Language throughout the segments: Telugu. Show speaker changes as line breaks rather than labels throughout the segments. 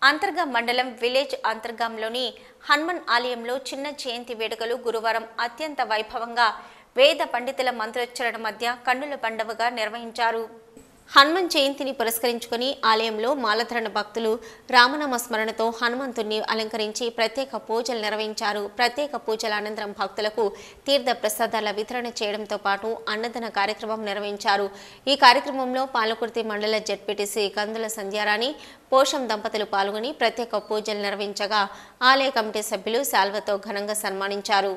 అంతర్గాం మండలం విలేజ్ అంతర్గాంలోని హనుమన్ ఆలయంలో చిన్న జయంతి వేడుకలు గురువారం అత్యంత వైభవంగా వేద పండితుల మంత్రోచ్చరణ మధ్య కన్నుల పండుగగా నిర్వహించారు హనుమన్ జయంతిని పురస్కరించుకుని ఆలయంలో మాలధరణ భక్తులు రామనామ స్మరణతో హనుమంతుణ్ణి అలంకరించి ప్రత్యేక పూజలు నిర్వహించారు ప్రత్యేక పూజల అనంతరం భక్తులకు తీర్థ ప్రసాదాల వితరణ చేయడంతో పాటు అన్నదాన కార్యక్రమం నిర్వహించారు ఈ కార్యక్రమంలో పాలకుర్తి మండల జడ్పీటీసీ కందుల సంధ్యారాణి పోషం దంపతులు పాల్గొని ప్రత్యేక పూజలు నిర్వహించగా ఆలయ కమిటీ సభ్యులు శాల్వతో ఘనంగా సన్మానించారు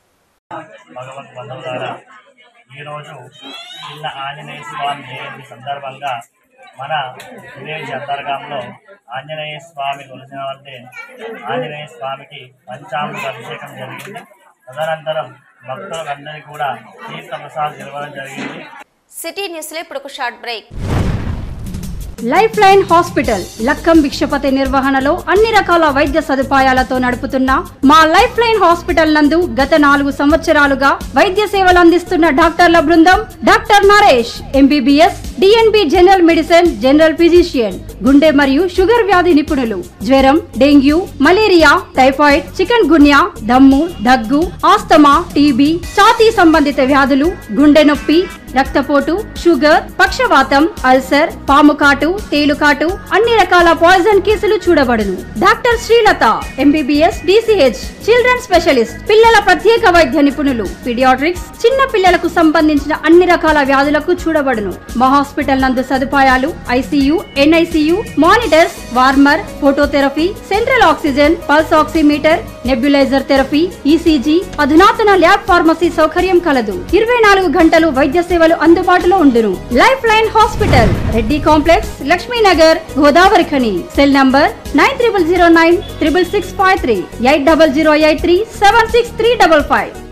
భగవత్ బంధువులారా ఈరోజు చిన్న ఆంజనేయ స్వామి జయంతి సందర్భంగా మన విలేజ్ అంతర్గంలో ఆంజనేయ స్వామి కొలిసినవంటే ఆంజనేయ స్వామికి పంచామృత అభిషేకం జరిగింది తదనంతరం భక్తులందరికీ కూడా తీర్థ ప్రసాదం ఇవ్వడం జరిగింది
సిటీ న్యూస్లో ఇప్పుడు ఒక short break
lifeline hospital Lakkam Bhikshapathi నిర్వహణలో అన్ని రకాల వైద్య సదుపాయాలతో నడుపుతున్న మా లైఫ్ లైన్ హాస్పిటల్ నందు గత నాలుగు సంవత్సరాలుగా వైద్య సేవలు అందిస్తున్న డాక్టర్ల బృందం doctor Naresh MBBS DNB general medicine general physician గుండె మరియు షుగర్ వ్యాధి నిపుణులు జ్వరం dengue malaria typhoid chikungunya దమ్ము దగ్గు ఆస్తమా టీబీ ఛాతీ సంబంధిత వ్యాధులు గుండె నొప్పి రక్తపోటు షుగర్ పక్షవాతం అల్సర్ పాముకాటు తేలుకాటు అన్ని రకాల పాయిజన్ కేసులు చూడబడును doctor Srilatha MBBS DCH children specialist పిల్లల ప్రత్యేక వైద్య నిపుణులు పిడియాట్రిక్స్ చిన్న పిల్లలకు సంబంధించిన అన్ని రకాల వ్యాధులకు చూడబడును మా హాస్పిటల్ నందు సదుపాయాలు ICU NICU monitors warmer phototherapy central oxygen pulse oximeter nebuliser therapy ECG అధునాతన ల్యాబ్ ఫార్మసీ సౌకర్యం కలదు ఇరవై నాలుగు గంటలు వైద్య సేవలు అందుబాటులో ఉండును lifeline hospital Reddy complex Lakshminagar Godavarikhani cell number nine triple zero nine triple six five three eight double zero eight three seven six three double five